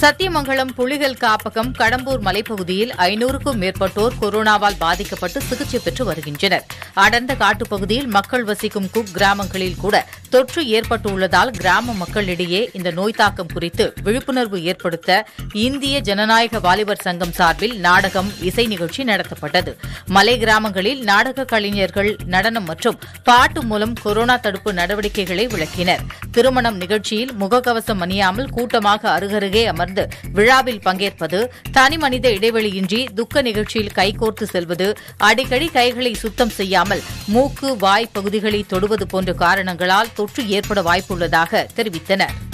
சத்தியமங்கலம் புலிகள் காப்பகம் கடம்பூர் மலைப்பகுதியில் ஐநூறுக்கும் மேற்பட்டோர் கொரோனாவால் பாதிக்கப்பட்டு சிகிச்சை பெற்று வருகின்றனர் அடர்ந்த காட்டுப்பகுதியில் மக்கள் வசிக்கும் குக் கிராமங்களில் கூட தொற்று ஏற்பட்டுள்ளதால் கிராம மக்களிடையே இந்த நோய் தாக்கம் குறித்து விழிப்புணர்வு ஏற்படுத்த இந்திய ஜனநாயக வாலிபர் சங்கம் சார்பில் நாடகம் இசை நிகழ்ச்சி நடத்தப்பட்டது மலை கிராமங்களில் நாடக கலைஞர்கள் நடனம் மற்றும் பாட்டு மூலம் கொரோனா தடுப்பு நடவடிக்கைகளை விளக்கினர் திருமணம் நிகழ்ச்சியில் முகக்கவசம் அணியாமல் கூட்டமாக அருகருகே அமர்ந்து விழாவில் பங்கேற்பது தனிமனித இடைவெளியின்றி துக்க நிகழ்ச்சியில் கைகோர்த்து செல்வது அடிக்கடி கைகளை சுத்தம் செய்யாமல் மூக்கு வாய் பகுதிகளை தொடுவது போன்ற காரணங்களால் தொற்று ஏற்பட வாய்ப்புள்ளதாக தெரிவித்தனர்